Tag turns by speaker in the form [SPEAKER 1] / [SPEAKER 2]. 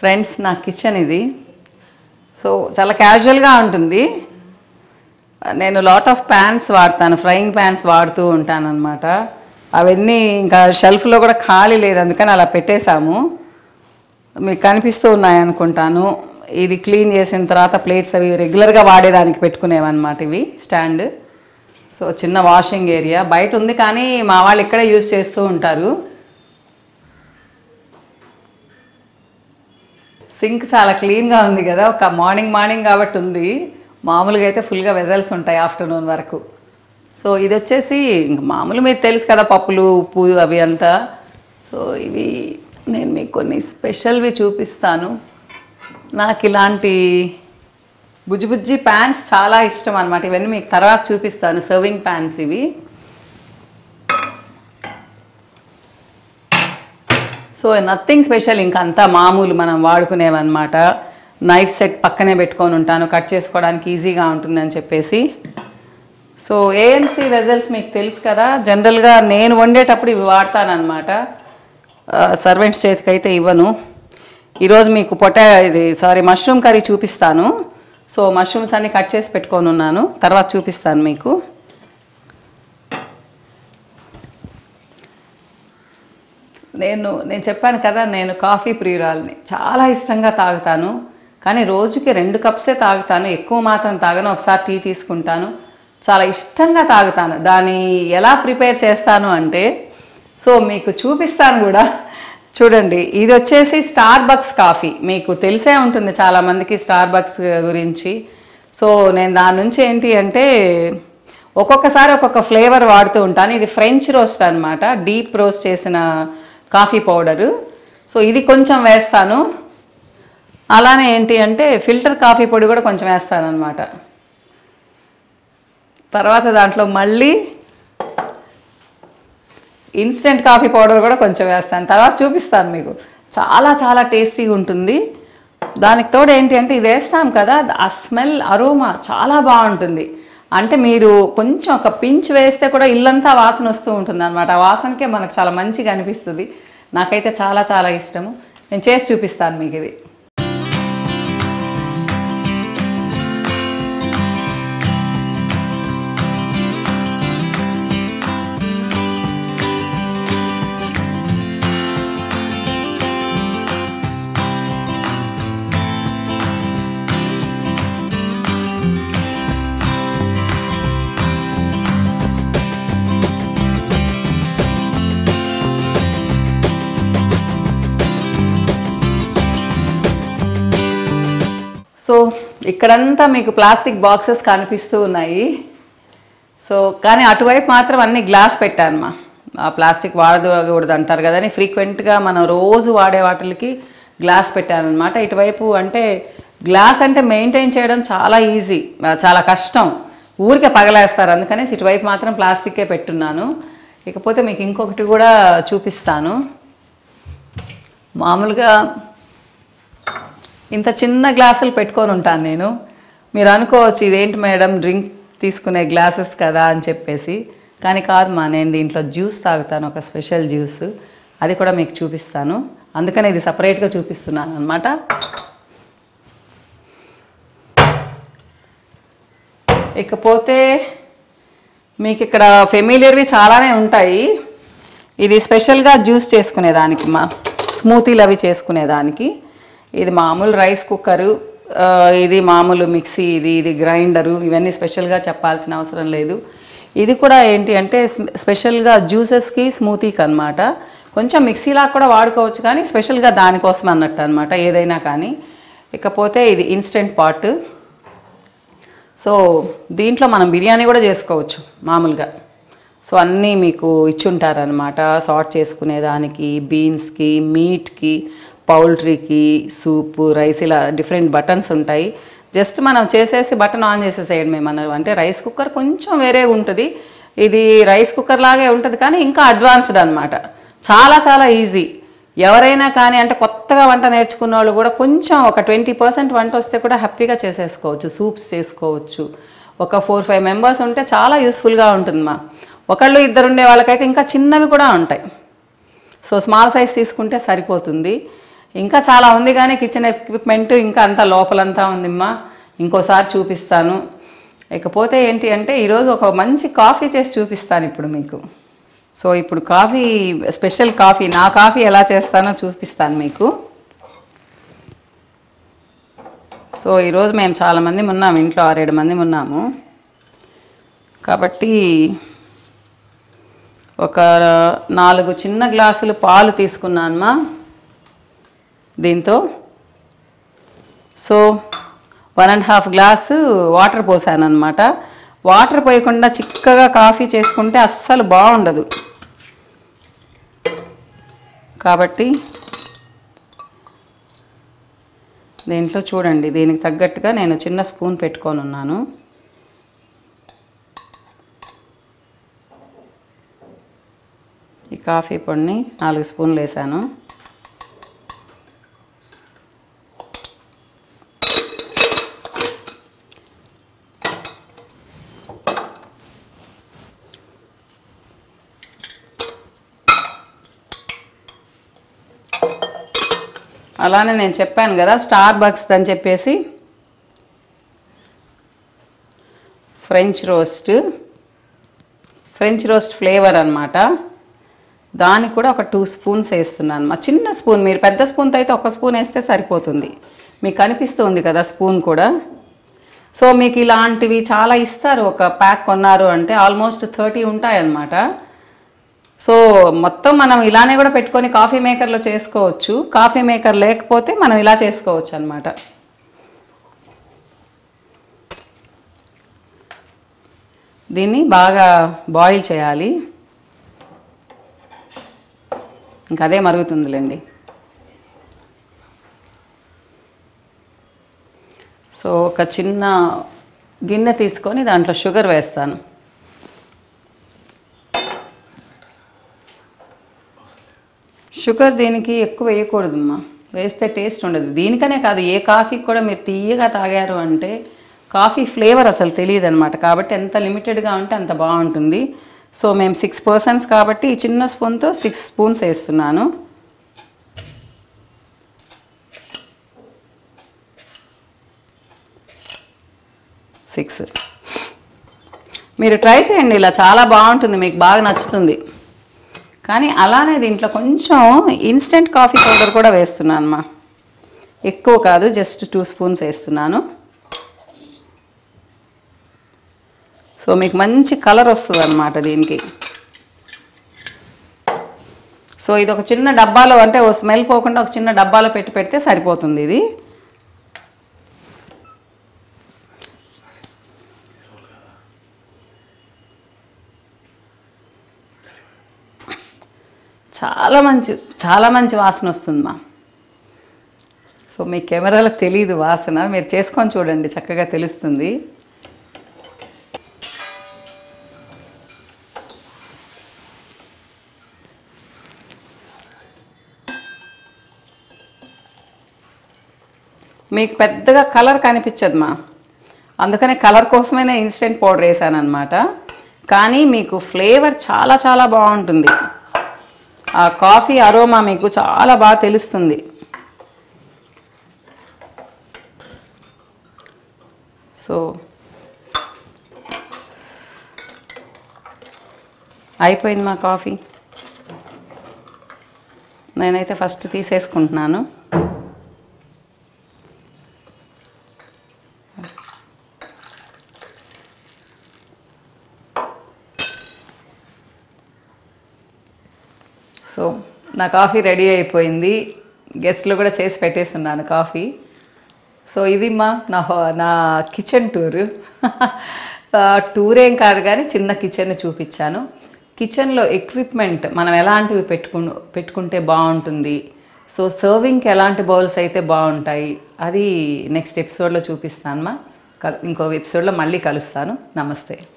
[SPEAKER 1] friends నా kitchen ఇది so చాలా క్యాజువల్గా ఉంటుంది నేను లాట్ ఆఫ్ ప్యాన్స్ వాడతాను ఫ్రైయింగ్ ప్యాన్స్ వాడుతూ ఉంటాను అనమాట అవన్నీ ఇంకా షెల్ఫ్లో కూడా ఖాళీ లేదు అందుకని అలా పెట్టేశాము మీకు కనిపిస్తూ ఉన్నాయి అనుకుంటాను ఇది క్లీన్ చేసిన తర్వాత ప్లేట్స్ అవి రెగ్యులర్గా వాడేదానికి పెట్టుకునేవన్నమాట ఇవి స్టాండ్ సో చిన్న వాషింగ్ ఏరియా బయట ఉంది కానీ మా వాళ్ళు ఇక్కడే యూజ్ చేస్తూ ఉంటారు సింక్ చాలా క్లీన్గా ఉంది కదా ఒక మార్నింగ్ మార్నింగ్ కాబట్టి ఉంది మామూలుగా అయితే ఫుల్గా వెజల్స్ ఉంటాయి ఆఫ్టర్నూన్ వరకు సో ఇది వచ్చేసి ఇంక మామూలు మీకు తెలుసు కదా పప్పులు ఉప్పు అవి అంతా సో ఇవి నేను మీకు కొన్ని స్పెషల్వి చూపిస్తాను నాకు ఇలాంటి బుజ్జి బుజ్జి ప్యాన్స్ చాలా ఇష్టం అనమాట ఇవన్నీ మీకు తర్వాత చూపిస్తాను సర్వింగ్ ప్యాన్స్ ఇవి సో నథింగ్ స్పెషల్ ఇంకా అంతా మామూలు మనం వాడుకునేవన్నమాట నైఫ్ సెట్ పక్కనే పెట్టుకొని ఉంటాను కట్ చేసుకోవడానికి ఈజీగా ఉంటుందని చెప్పేసి సో ఏఎంసీ వెజల్స్ మీకు తెలుసు కదా జనరల్గా నేను వండేటప్పుడు ఇవి వాడతానమాట సర్వెంట్స్ చేతికి అయితే ఇవ్వను ఈరోజు మీకు పొటా ఇది సారీ మష్రూమ్ కర్రీ చూపిస్తాను సో మష్రూమ్స్ అన్ని కట్ చేసి పెట్టుకొని ఉన్నాను తర్వాత చూపిస్తాను మీకు నేను నేను చెప్పాను కదా నేను కాఫీ ప్రియురాలని చాలా ఇష్టంగా తాగుతాను కానీ రోజుకి రెండు కప్సే తాగుతాను ఎక్కువ మాత్రం తాగను ఒకసారి టీ తీసుకుంటాను చాలా ఇష్టంగా తాగుతాను దాన్ని ఎలా ప్రిపేర్ చేస్తాను అంటే సో మీకు చూపిస్తాను కూడా చూడండి ఇది వచ్చేసి స్టార్ బక్స్ కాఫీ మీకు తెలిసే ఉంటుంది చాలామందికి స్టార్ బక్స్ గురించి సో నేను దాని నుంచి ఏంటి అంటే ఒక్కొక్కసారి ఒక్కొక్క ఫ్లేవర్ వాడుతూ ఉంటాను ఇది ఫ్రెంచ్ రోస్ట్ అనమాట డీప్ రోస్ట్ చేసిన కాఫీ పౌడరు సో ఇది కొంచెం వేస్తాను అలానే ఏంటి అంటే ఫిల్టర్ కాఫీ పొడి కూడా కొంచెం వేస్తాను అనమాట తర్వాత దాంట్లో మళ్ళీ ఇన్స్టెంట్ కాఫీ పౌడర్ కూడా కొంచెం వేస్తాను తర్వాత చూపిస్తాను మీకు చాలా చాలా టేస్టీగా ఉంటుంది దానికి తోడు ఏంటి అంటే ఇది వేస్తాం కదా ఆ స్మెల్ అరోమా చాలా బాగుంటుంది అంటే మీరు కొంచెం ఒక పించ్ వేస్తే కూడా ఇల్లంతా వాసన వస్తూ ఉంటుంది అనమాట ఆ వాసనకే మనకు చాలా మంచిగా అనిపిస్తుంది నాకైతే చాలా చాలా ఇష్టము నేను చేసి చూపిస్తాను మీకు ఇది సో ఇక్కడంతా మీకు ప్లాస్టిక్ బాక్సెస్ కనిపిస్తూ ఉన్నాయి సో కానీ అటువైపు మాత్రం అన్ని గ్లాస్ పెట్టాను మా ఆ ప్లాస్టిక్ వాడకూడదు అంటారు కదా అని ఫ్రీక్వెంట్గా మనం రోజు వాడే వాటికి గ్లాస్ పెట్టాను అనమాట ఇటువైపు అంటే గ్లాస్ అంటే మెయింటైన్ చేయడం చాలా ఈజీ చాలా కష్టం ఊరికే పగలేస్తారు అందుకని ఇటువైపు మాత్రం ప్లాస్టిక్కే పెట్టున్నాను ఇకపోతే మీకు ఇంకొకటి కూడా చూపిస్తాను మామూలుగా ఇంత చిన్న గ్లాసులు పెట్టుకొని ఉంటాను నేను మీరు అనుకోవచ్చు ఇదేంటి మేడం డ్రింక్ తీసుకునే గ్లాసెస్ కదా అని చెప్పేసి కానీ కాదు మా నేను దీంట్లో జ్యూస్ తాగుతాను ఒక స్పెషల్ జ్యూస్ అది కూడా మీకు చూపిస్తాను అందుకని ఇది సపరేట్గా చూపిస్తున్నాను అనమాట ఇకపోతే మీకు ఇక్కడ ఫెమిలియర్వి చాలానే ఉంటాయి ఇది స్పెషల్గా జ్యూస్ చేసుకునేదానికి మా స్మూతీలు అవి చేసుకునేదానికి ఇది మామూలు రైస్ కుక్కరు ఆ, ఇది మామూలు మిక్సీ ఇది ఇది గ్రైండరు ఇవన్నీ స్పెషల్గా చెప్పాల్సిన అవసరం లేదు ఇది కూడా ఏంటి అంటే స్పె- స్పెషల్గా జ్యూసెస్కి స్మూతీకి అనమాట కొంచెం మిక్సీలా కూడా వాడుకోవచ్చు కానీ స్పెషల్గా దానికోసం అన్నట్టు అనమాట ఏదైనా కానీ ఇకపోతే ఇది ఇన్స్టెంట్ పాట్ సో దీంట్లో మనం బిర్యానీ కూడా చేసుకోవచ్చు మామూలుగా సో అన్నీ మీకు ఇచ్చుంటారనమాట సార్ట్ చేసుకునేదానికి బీన్స్కి మీట్కి పౌల్ట్రీకి సూపు రైస్ ఇలా డిఫరెంట్ బటన్స్ ఉంటాయి జస్ట్ మనం చేసేసి బటన్ ఆన్ చేసేసేయడమే మన అంటే రైస్ కుక్కర్ కొంచెం వేరే ఉంటుంది ఇది రైస్ కుక్కర్ లాగే ఉంటుంది కానీ ఇంకా అడ్వాన్స్డ్ అనమాట చాలా చాలా ఈజీ ఎవరైనా కానీ అంటే కొత్తగా వంట నేర్చుకున్న వాళ్ళు కూడా కొంచెం ఒక ట్వంటీ పర్సెంట్ వంట వస్తే కూడా హ్యాపీగా చేసేసుకోవచ్చు సూప్స్ చేసుకోవచ్చు ఒక ఫోర్ ఫైవ్ మెంబర్స్ ఉంటే చాలా యూస్ఫుల్గా ఉంటుంది మా ఒకళ్ళు ఇద్దరు ఉండే వాళ్ళకైతే ఇంకా చిన్నవి కూడా ఉంటాయి సో స్మాల్ సైజ్ తీసుకుంటే సరిపోతుంది ఇంకా చాలా ఉంది కానీ కిచెన్ ఎక్విప్మెంట్ ఇంకా అంతా లోపలంతా ఉందిమ్మా ఇంకోసారి చూపిస్తాను ఇకపోతే ఏంటి అంటే ఈరోజు ఒక మంచి కాఫీ చేసి చూపిస్తాను ఇప్పుడు మీకు సో ఇప్పుడు కాఫీ స్పెషల్ కాఫీ నా కాఫీ ఎలా చేస్తానో చూపిస్తాను మీకు సో ఈరోజు మేము చాలామంది ఉన్నాము ఇంట్లో ఆరేడు మంది ఉన్నాము కాబట్టి ఒక నాలుగు చిన్న గ్లాసులు పాలు తీసుకున్నానమ్మా దీంతో so one and half glass water పోసాను అనమాట వాటర్ పోయకుండా చిక్కగా కాఫీ చేసుకుంటే అస్సలు బాగుండదు కాబట్టి దీంట్లో చూడండి దీనికి తగ్గట్టుగా నేను చిన్న స్పూన్ పెట్టుకొని ఉన్నాను ఈ కాఫీ పొడిని నాలుగు స్పూన్లు వేసాను అలానే నేను చెప్పాను కదా స్టార్ బక్స్ అని చెప్పేసి French roast French roast flavour అన్నమాట దానికి కూడా ఒక టూ స్పూన్స్ వేస్తున్నాను మా చిన్న స్పూన్ మీరు పెద్ద స్పూన్తో అయితే ఒక స్పూన్ వేస్తే సరిపోతుంది మీకు కనిపిస్తుంది కదా స్పూన్ కూడా సో మీకు ఇలాంటివి చాలా ఇస్తారు ఒక ప్యాక్ కొన్నారు అంటే ఆల్మోస్ట్ థర్టీ ఉంటాయన్నమాట సో మొత్తం మనం ఇలానే కూడా పెట్టుకొని కాఫీ మేకర్లో చేసుకోవచ్చు కాఫీ మేకర్ లేకపోతే మనం ఇలా చేసుకోవచ్చు అనమాట దీన్ని బాగా బాయిల్ చేయాలి ఇంకా అదే మరుగుతుందిలేండి సో ఒక చిన్న గిన్నె తీసుకొని దాంట్లో షుగర్ వేస్తాను షుగర్ దీనికి ఎక్కువ వేయకూడదమ్మా వేస్తే టేస్ట్ ఉండదు దీనికనే కాదు ఏ కాఫీ కూడా మీరు తీయగా తాగారు అంటే కాఫీ ఫ్లేవర్ అసలు తెలియదు అనమాట కాబట్టి ఎంత లిమిటెడ్గా ఉంటే అంత బాగుంటుంది సో మేము సిక్స్ పర్సన్స్ కాబట్టి ఈ చిన్న స్పూన్తో సిక్స్ స్పూన్స్ వేస్తున్నాను సిక్స్ మీరు ట్రై చేయండి ఇలా చాలా బాగుంటుంది మీకు బాగా నచ్చుతుంది కానీ అలానే దీంట్లో కొంచెం ఇన్స్టెంట్ కాఫీ పౌడర్ కూడా వేస్తున్నాను అమ్మా ఎక్కువ కాదు జస్ట్ టూ స్పూన్స్ వేస్తున్నాను సో మీకు మంచి కలర్ వస్తుంది అనమాట దీనికి సో ఇది ఒక చిన్న డబ్బాలో అంటే ఓ స్మెల్ పోకుండా ఒక చిన్న డబ్బాలో పెట్టి పెడితే సరిపోతుంది ఇది చాలా మంచి చాలా మంచి వాసన వస్తుంది మా సో మీ కెమెరాలకు తెలియదు వాసన మీరు చేసుకొని చూడండి చక్కగా తెలుస్తుంది మీకు పెద్దగా కలర్ కనిపించదు మా అందుకనే కలర్ కోసమైనా ఇన్స్టెంట్ పౌడర్ వేసాను అనమాట కానీ మీకు ఫ్లేవర్ చాలా చాలా బాగుంటుంది ఆ కాఫీ అరోమా మీకు చాలా బాగా తెలుస్తుంది సో అయిపోయింది మా కాఫీ నేనైతే ఫస్ట్ తీసేసుకుంటున్నాను సో నా కాఫీ రెడీ అయిపోయింది గెస్ట్లు కూడా చేసి పెట్టేస్తున్నాను కాఫీ సో ఇది మా నా హో- నా కిచెన్ టూరు టూర్ ఏం కాదు కానీ చిన్న కిచెన్ చూపించాను కిచెన్లో ఎక్విప్మెంట్ మనం ఎలాంటివి పెట్టుకు పెట్టుకుంటే బాగుంటుంది సో సర్వింగ్కి ఎలాంటి బౌల్స్ అయితే బాగుంటాయి అది నెక్స్ట్ ఎపిసోడ్లో చూపిస్తాను మా కల్- ఇంకో ఎపిసోడ్లో మళ్ళీ కలుస్తాను నమస్తే